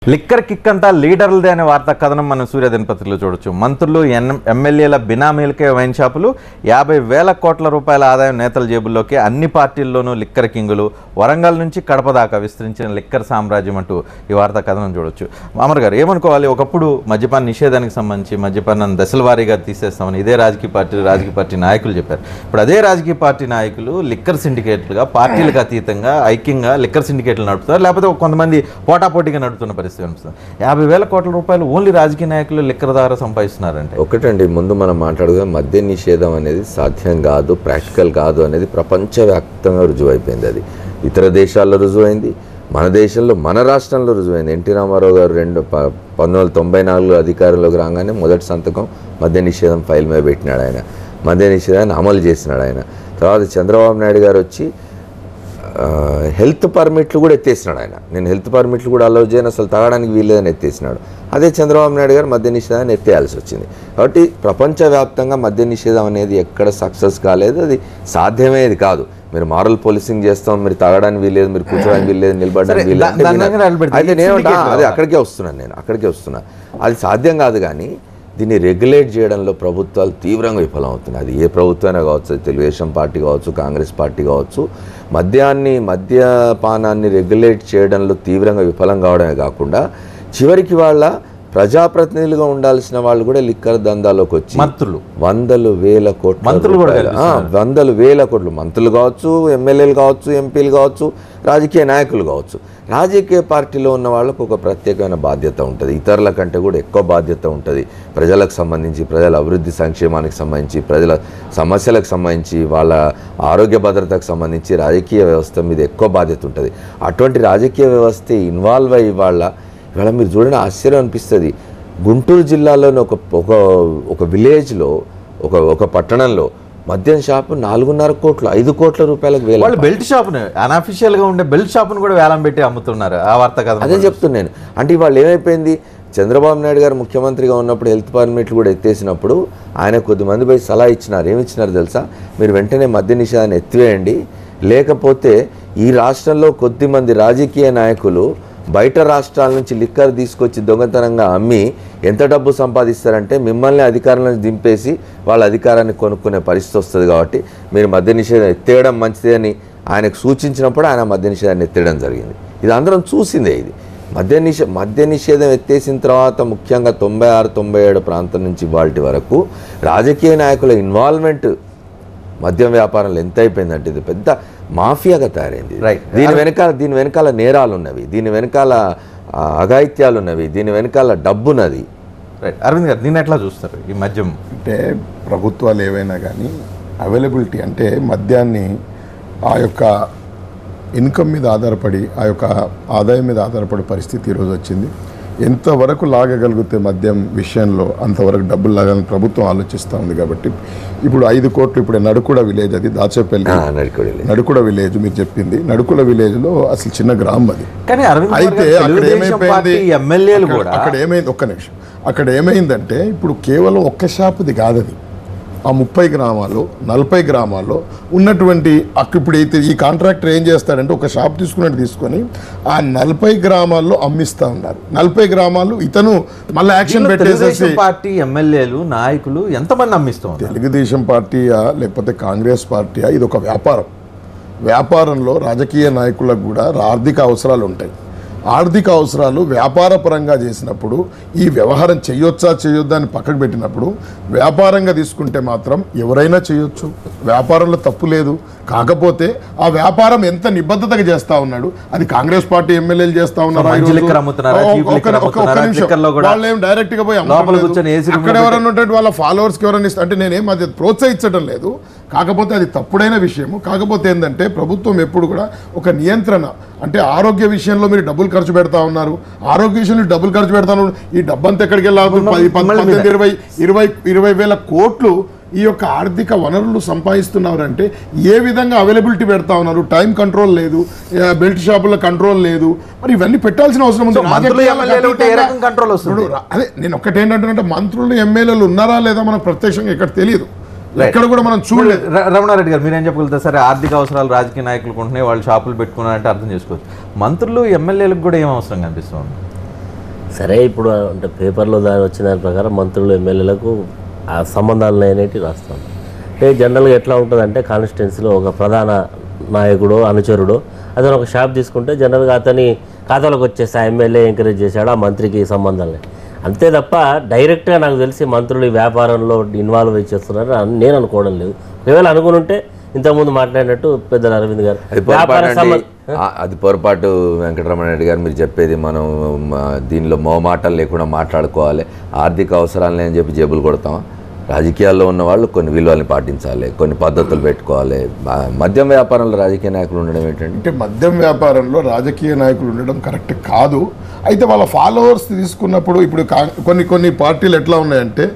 Liquor kick అంతా లీడర్లదే అనే వార్తా కథనం మనం సూర్య దినపత్రికలో చూడొచ్చు మంత్రులు ఎన్ ఎమ్మెల్యేల బినామీలకే వైన్ షాపులు యాభై వేల కోట్ల రూపాయల ఆదాయం నేతల జేబుల్లోకి అన్ని పార్టీల్లోనూ లిక్కర్ కింగులు వరంగల్ నుంచి కడప దాకా విస్తరించిన లిక్కర్ సామ్రాజ్యం అంటూ ఈ వార్తా కథనం చూడొచ్చు మామర్ గారు ఏమనుకోవాలి ఒకప్పుడు మద్యపాన నిషేధానికి సంబంధించి మద్యపానాన్ని దశల వారీగా తీసేస్తామని ఇదే రాజకీయ పార్టీ రాజకీయ పార్టీ నాయకులు చెప్పారు ఇప్పుడు అదే రాజకీయ పార్టీ నాయకులు లిక్కర్ సిండికేట్లుగా పార్టీలకు అతీతంగా ఐక్యంగా లిక్కర్ సిండికేట్లు నడుపుతారు లేకపోతే కొంతమంది పోటాపోటీగా నడుపుతున్న పరిస్థితి కనిపిస్తుంది యాభై వేల కోట్ల రూపాయలు ఓన్లీ రాజకీయ నాయకులు లిక్కర్ ద్వారా సంపాదిస్తున్నారంటే ఒకటండి ముందు మనం మాట్లాడుగా మద్య నిషేధం అనేది సాధ్యం కాదు ప్రాక్టికల్ కాదు అనేది ప్రపంచవ్యాప్తంగా రుజువైపోయింది అది ఇతర దేశాల్లో రుజువైంది మన దేశంలో మన రాష్ట్రంలో రుజువైంది ఎన్టీ రామారావు గారు రెండు ప పంతొమ్మిది వందల తొంభై నాలుగులో అధికారంలోకి రాగానే మొదటి సంతకం మద్య నిషేధం ఫైల్ మీద పెట్టినాడు ఆయన మద్య నిషేధాన్ని అమలు చేసినాడు ఆయన తర్వాత చంద్రబాబు నాయుడు గారు వచ్చి ఆ, హెల్త్ పర్మిట్లు కూడా ఎత్తేసినాడు ఆయన నేను హెల్త్ పర్మిట్లు కూడా అలౌ చేయను అసలు తాగడానికి వీల్లేదని ఎత్తేసినాడు అదే చంద్రబాబు నాయుడు గారు మద్య నిషేధాన్ని ఎత్తేయాల్సి వచ్చింది కాబట్టి ప్రపంచవ్యాప్తంగా మద్య నిషేధం అనేది ఎక్కడ సక్సెస్ కాలేదు అది సాధ్యమేది కాదు మీరు మారల్ పోలీసింగ్ చేస్తాం మీరు తాగడానికి వీల్లేదు మీరు కూర్చోడానికి వీల్లేదు నిలబడడానికి సరే, వీల్లేదు దా- అంటే దాని విన- మీద నిలబెడితే అయితే ఈ నేను syndicate అదే కావాలి. అక్కడికే వస్తున్నాను నేను అక్కడికే వస్తున్నా అది సాధ్యం కాదు కానీ దీన్ని రెగ్యులేట్ చేయడంలో ప్రభుత్వాలు తీవ్రంగా విఫలం అవుతున్నాయి అది ఏ ప్రభుత్వమైనా కావచ్చు అది తెలుగుదేశం పార్టీ కావచ్చు కాంగ్రెస్ పార్టీ కావచ్చు మద్యాన్ని మద్యపానాన్ని రెగ్యులేట్ చేయడంలో తీవ్రంగా విఫలం కావడమే కాకుండా చివరికి వాళ్ళ ప్రజాప్రతినిధులుగా ఉండాల్సిన వాళ్ళు కూడా లిక్కర్ దందాలోకి వచ్చి మంత్రులు వందలు వేల కోట్ల మంత్రులు కూడా రూపాయలు. ఆ, వందలు వేల కోట్లు మంత్రులు కావచ్చు ఎమ్మెల్యేలు కావచ్చు ఎంపీలు కావచ్చు రాజకీయ నాయకులు కావచ్చు రాజకీయ పార్టీలో ఉన్న వాళ్ళకు ఒక ప్రత్యేకమైన బాధ్యత ఉంటుంది ఇతరుల కంటే కూడా ఎక్కువ బాధ్యత ఉంటుంది ప్రజలకు సంబంధించి ప్రజల అభివృద్ధి సంక్షేమానికి సంబంధించి ప్రజల సమస్యలకు సంబంధించి వాళ్ళ ఆరోగ్య భద్రతకు సంబంధించి రాజకీయ వ్యవస్థ మీద ఎక్కువ బాధ్యత ఉంటుంది అటువంటి రాజకీయ వ్యవస్థ ఇన్వాల్వ్ అయ్యి వాళ్ళ ఇవాళ మీరు చూడండి ఆశ్చర్యం అనిపిస్తుంది గుంటూరు జిల్లాలోని ఒక ఒక ఒక విలేజ్లో ఒక ఒక పట్టణంలో మద్యం షాపు నాలుగున్నర కోట్లు ఐదు కోట్ల రూపాయలకు వేల వాళ్ళు బెల్ట్ షాప్ను అన్అఫిషియల్ గా ఉండే బెల్ట్ షాప్ను కూడా వేలం పెట్టి అమ్ముతున్నారు ఆ వార్తా కథనం అదే చెప్తున్నాను అంటే ఇవాళ ఏమైపోయింది చంద్రబాబు నాయుడు గారు ముఖ్యమంత్రిగా ఉన్నప్పుడు హెల్త్ పర్మిట్లు కూడా ఎత్తేసినప్పుడు ఆయన కొద్దిమంది పోయి సలహా ఇచ్చినారు ఏమి ఇచ్చినారు తెలుసా మీరు వెంటనే మద్య నిషేధాన్ని ఎత్తివేయండి లేకపోతే ఈ రాష్ట్రంలో కొద్దిమంది రాజకీయ నాయకులు బయట రాష్ట్రాల నుంచి లిక్కర్ తీసుకొచ్చి దొంగతనంగా అమ్మి ఎంత డబ్బు సంపాదిస్తారంటే మిమ్మల్ని అధికారంలో దింపేసి వాళ్ళ అధికారాన్ని కొనుక్కునే పరిస్థితి వస్తుంది కాబట్టి మీరు మద్య నిషేధం ఎత్తేయడం మంచిదే అని ఆయనకు సూచించినప్పుడు ఆయన మద్య నిషేధాన్ని ఎత్తేయడం జరిగింది ఇది అందరం చూసిందే ఇది మద్య నిషే మద్య నిషేధం ఎత్తేసిన తర్వాత ముఖ్యంగా తొంభై ఆరు తొంభై ఏడు ప్రాంతం నుంచి వాటి వరకు రాజకీయ నాయకుల ఇన్వాల్వ్మెంట్ మద్యం వ్యాపారంలో ఎంత అయిపోయిందంటే ఇది పెద్ద మాఫియాగా తయారైంది Right. దీని వెనకాల దీని వెనకాల నేరాలు ఉన్నవి దీని వెనకాల ఆ, అఘాయిత్యాలు ఉన్నవి దీని వెనకాల డబ్బున్నది రైట్ అరవింద్ గారు దీన్ని ఎట్లా చూస్తారు ఈ మద్యం అంటే ప్రభుత్వాలు ఏవైనా కానీ అవైలబిలిటీ అంటే మద్యాన్ని ఆ యొక్క ఇన్కమ్ మీద ఆధారపడి ఆ యొక్క ఆదాయం మీద ఆధారపడే పరిస్థితి ఈరోజు వచ్చింది ఎంతవరకు లాగగలిగితే మద్యం విషయంలో అంతవరకు డబ్బులు లాగాలని ప్రభుత్వం ఆలోచిస్తూ ఉంది కాబట్టి ఇప్పుడు ఐదు కోట్లు ఇప్పుడు నడుకుడ విలేజ్ అది దాచేపల్లి ఆ, నడికొడిలే. నడుకుడ విలేజ్ మీరు చెప్పింది నడుకుల విలేజ్లో అసలు చిన్న గ్రామం అది కానీ అరవింద్ కుమార్ అయితే గారు అక్కడ తెలుగుదేశం ఏమైపోయింది పార్టీ ఎమ్మెల్యేలు అక్కడ- కూడా అక్కడ ఏమైంది ఒక్క నిమిషం అక్కడ ఏమైందంటే ఇప్పుడు కేవలం ఒక్క షాపుది కాదది ఆ ముప్పై గ్రామాలు నలభై గ్రామాల్లో ఉన్నటువంటి అక్క ఇప్పుడు అయితే ఈ కాంట్రాక్టర్ ఏం చేస్తాడంటే ఒక షాప్ తీసుకున్నట్టు తీసుకొని ఆ నలభై గ్రామాల్లో అమ్మిస్తా ఉన్నారు నలభై గ్రామాలు ఇతను మళ్ళీ యాక్షన్ దీనిలో పెట్టేసేసి తెలుగుదేశం పార్టీ ఎమ్మెల్యేలు నాయకులు ఎంతమంది అమ్మిస్తున్నారు తెలుగుదేశం పార్టీయా లేకపోతే కాంగ్రెస్ పార్టీయా ఇది ఒక వ్యాపారం వ్యాపారంలో రాజకీయ నాయకులకు కూడా ఆర్థిక అవసరాలు ఉంటాయి ఆర్థిక అవసరాలు వ్యాపారపరంగా చేసినప్పుడు ఈ వ్యవహారం చేయొచ్చా చేయొద్దా అని పక్కకు పెట్టినప్పుడు వ్యాపారంగా తీసుకుంటే మాత్రం ఎవరైనా చేయొచ్చు వ్యాపారంలో తప్పు లేదు కాకపోతే ఆ వ్యాపారం ఎంత నిబద్ధతగా చేస్తా ఉన్నాడు అది కాంగ్రెస్ పార్టీ ఎమ్మెల్యేలు చేస్తా ఉన్నారా మంచి ఈరోజు? లిక్కర్ అమ్ముతున్నారా? ఒక- చీప్ ఒక- లిక్కర్ ఒక- ఒక్క అమ్ముతున్నారా? నిమిషం. లిక్కర్లో కూడా వాళ్ళు ఏం డైరెక్ట్ గా పోయి లోపల అమ్మటం లేదు. కూర్చొని ఏసీ రూమ్లో అక్కడ ఎవరైనా ఉన్నటువంటి వాళ్ళ ఫాలోవర్స్ ఎవరైనా ఇస్తా అంటే నేనేం అది ప్రోత్సహించడం లేదు కాకపోతే అది తప్పుడైన విషయము కాకపోతే ఏంటంటే ప్రభుత్వం ఎప్పుడు కూడా ఒక నియంత్రణ అంటే ఆరోగ్య విషయంలో మీరు డబ్బులు ఖర్చు పెడతా ఉన్నారు ఆరోగ్య విషయంలో డబ్బులు ఖర్చు పెడతా ఉన్నారు ఈ డబ్బంతా ఎక్కడికి వెళ్ళాలి పది పది- మిమ్మల్ని మీద. పద్దెనిమిది ఇరవై ఇరవై ఇరవై వేల కోట్లు ఈ యొక్క ఆర్థిక వనరులు సంపాదిస్తున్నారంటే ఏ విధంగా అవైలబిలిటీ పెడతా ఉన్నారు టైం కంట్రోల్ లేదు ఆ, బెల్ట్ షాపుల కంట్రోల్ లేదు మరి ఇవన్నీ పెట్టాల్సిన అవసరం ఉంది సో మంత్రులు, రాజకీయాలకు ఎమ్మెల్యేలు ఉంటే ఏ అతీతంగా- రకం కంట్రోల్ వస్తుంది? ఇప్పుడు రా- అదే నేను ఒక్కటి ఏంటంటే మంత్రులు ఎమ్మెల్యేలు ఉన్నారా లేదా మనకు ప్రత్యక్షంగా ఇక్కడ తెలియదు ఎక్కడ కూడా మనం చూడలేదు ర- రమణారెడ్డి గారు మీరేం చెప్పగలుగుతారు సరే ఆర్థిక అవసరాలు రాజకీయ నాయకులకు ఉంటున్నాయి వాళ్ళు షాపులు పెట్టుకున్నారంటే అర్థం చేసుకోవచ్చు మంత్రులు ఎమ్మెల్యేలకు కూడా ఏం అవసరం కనిపిస్తుంది సరే ఇప్పుడు అంటే పేపర్లో దాని వచ్చిన దాని ప్రకారం మంత్రులు ఎమ్మెల్యేలకు ఆ సంబంధాలు అనేటివి రాస్తాం అంటే జనరల్గా ఎట్లా ఉంటుంది అంటే కాన్స్టిట్యున్సీలో ఒక ప్రధాన నాయకుడు అనుచరుడు అతను ఒక షాప్ తీసుకుంటే జనరల్గా అతని ఖాతాలోకి వచ్చేసి ఆ ఎమ్మెల్యే ఎంకరేజ్ చేశాడు ఆ మంత్రికి సంబంధాలే అంతే తప్ప డైరెక్ట్గా నాకు తెలిసి మంత్రులు ఈ వ్యాపారంలో ఇన్వాల్వ్ అయి చేస్తున్నారు అని నేను అనుకోవడం లేదు ఒకవేళ అనుకుని ఉంటే ఇంతకుముందు మాట్లాడినట్టు పెద్దల అరవింద్ గారు అది వ్యాపార పొరపాటు సంబంధ అండి. ఆ, అది పొరపాటు వెంకటరమణ రెడ్డి గారు మీరు చెప్పేది మనం మ, దీనిలో మోమాటలు లేకుండా మాట్లాడుకోవాలి ఆర్థిక అవసరాలని అని చెప్పి జేబులు కొడతాం రాజకీయాల్లో ఉన్న వాళ్ళు కొన్ని విలువల్ని పాటించాలి కొన్ని పద్ధతులు పెట్టుకోవాలి మ- మద్యం వ్యాపారంలో రాజకీయ నాయకులు ఉండడం ఏంటండి అంటే మద్యం వ్యాపారంలో రాజకీయ నాయకులు ఉండడం కరెక్ట్ కాదు అయితే వాళ్ళ ఫాలోవర్స్ తీసుకున్నప్పుడు ఇప్పుడు కా- కొన్ని కొన్ని పార్టీలు ఎట్లా ఉన్నాయంటే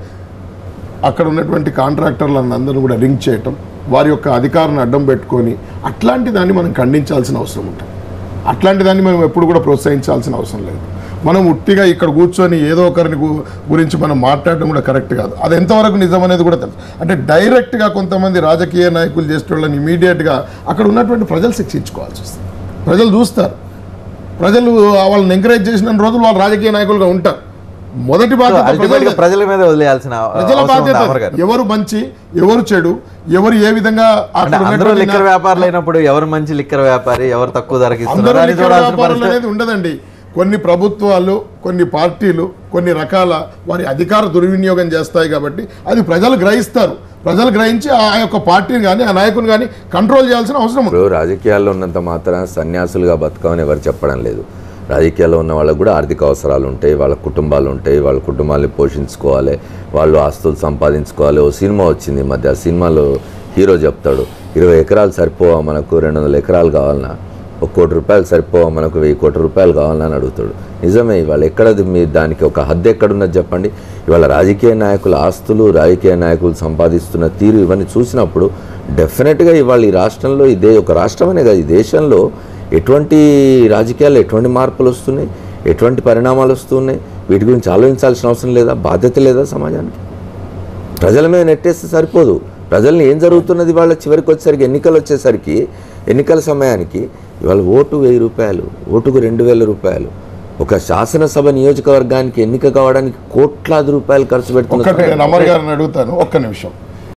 అక్కడ ఉన్నటువంటి కాంట్రాక్టర్లను అందరూ కూడా రింక్ చేయటం వారి యొక్క అధికారాన్ని అడ్డం పెట్టుకొని అట్లాంటి దాన్ని మనం ఖండించాల్సిన అవసరం ఉంటుంది అట్లాంటి దాన్ని మనం ఎప్పుడు కూడా ప్రోత్సహించాల్సిన అవసరం లేదు మనం ఉట్టిగా ఇక్కడ కూర్చొని ఏదో ఒకరిని గు- గురించి మనం మాట్లాడడం కూడా కరెక్ట్ కాదు అది ఎంతవరకు నిజం అనేది కూడా తెలుసు అంటే డైరెక్ట్గా కొంతమంది రాజకీయ నాయకులు చేసే వాళ్ళని ఇమీడియట్గా అక్కడ ఉన్నటువంటి ప్రజలు శిక్షించుకోవాల్సి వస్తుంది ప్రజలు చూస్తారు ప్రజలు వాళ్ళని ఎంకరేజ్ చేసిన రోజులు వాళ్ళు రాజకీయ నాయకులుగా ఉంటారు మొదటి బాధ్యత అల్టిమేట్ గా ప్రజలదే. ప్రజల మీద వదిలేయాల్సిన ప్రజల అవసరం ఉంది బాధ్యత అమర్ గారు ఎవరు మంచి ఎవరు చెడు ఎవరు ఏ విధంగా అంటే అక్కడ అందరూ ఉన్నటువంటి లిక్కర్ వ్యాపారులు అయినప్పుడు ఎవరు మంచి లిక్కర్ వ్యాపారి ఎవరు తక్కువ ధరకి అందరూ ఇస్తున్నారు అని లిక్కర్ చూడాల్సిన వ్యాపారులు పరిస్థితి అనేది ఉండదండి కొన్ని ప్రభుత్వాలు కొన్ని పార్టీలు కొన్ని రకాల వారి అధికార దుర్వినియోగం చేస్తాయి కాబట్టి అది ప్రజలు గ్రహిస్తారు ప్రజలు గ్రహించి ఆ యొక్క పార్టీని కానీ ఆ నాయకుని కానీ కంట్రోల్ చేయాల్సిన అవసరం ఉంది ఇప్పుడు రాజకీయాల్లో ఉన్నంత మాత్రాన సన్యాసులుగా బతకమని ఎవరు చెప్పడం లేదు రాజకీయాల్లో ఉన్న వాళ్ళకు కూడా ఆర్థిక అవసరాలు ఉంటాయి వాళ్ళ కుటుంబాలు ఉంటాయి వాళ్ళ కుటుంబాన్ని పోషించుకోవాలి వాళ్ళు ఆస్తులు సంపాదించుకోవాలి ఓ సినిమా వచ్చింది ఈ మధ్య ఆ సినిమాలో హీరో చెప్తాడు ఇరవై ఎకరాలు సరిపోవా మనకు రెండు వందల ఎకరాలు కావాలన్నా ఒక కోటి రూపాయలు సరిపోవా మనకు వెయ్యి కోట్ల రూపాయలు కావాలన్నా అని అడుగుతాడు నిజమే ఇవాళ ఎక్కడది మీ దానికి ఒక హద్దు ఎక్కడున్నది చెప్పండి ఇవాళ రాజకీయ నాయకుల ఆస్తులు రాజకీయ నాయకులు సంపాదిస్తున్న తీరు ఇవన్నీ చూసినప్పుడు డెఫినెట్గా ఇవాళ ఈ రాష్ట్రంలో ఇదే ఒక రాష్ట్రమనే కాదు ఈ దేశంలో ఎటువంటి రాజకీయాల్లో ఎటువంటి మార్పులు వస్తున్నాయి ఎటువంటి పరిణామాలు వస్తున్నాయి వీటి గురించి ఆలోచించాల్సిన అవసరం లేదా బాధ్యత లేదా సమాజానికి ప్రజల మీద నెట్టేస్తే సరిపోదు ప్రజల్ని ఏం జరుగుతున్నది వాళ్ళ చివరికి వచ్చేసరికి ఎన్నికలు వచ్చేసరికి ఎన్నికల సమయానికి ఇవాళ ఓటు వెయ్యి రూపాయలు ఓటుకు రెండు వేల రూపాయలు ఒక శాసనసభ నియోజకవర్గానికి ఎన్నిక కావడానికి కోట్లాది రూపాయలు ఖర్చు ఒక్కటి పెడుతున్నారు నేను అమర్ గారిని అడుగుతాను ఒక్క నిమిషం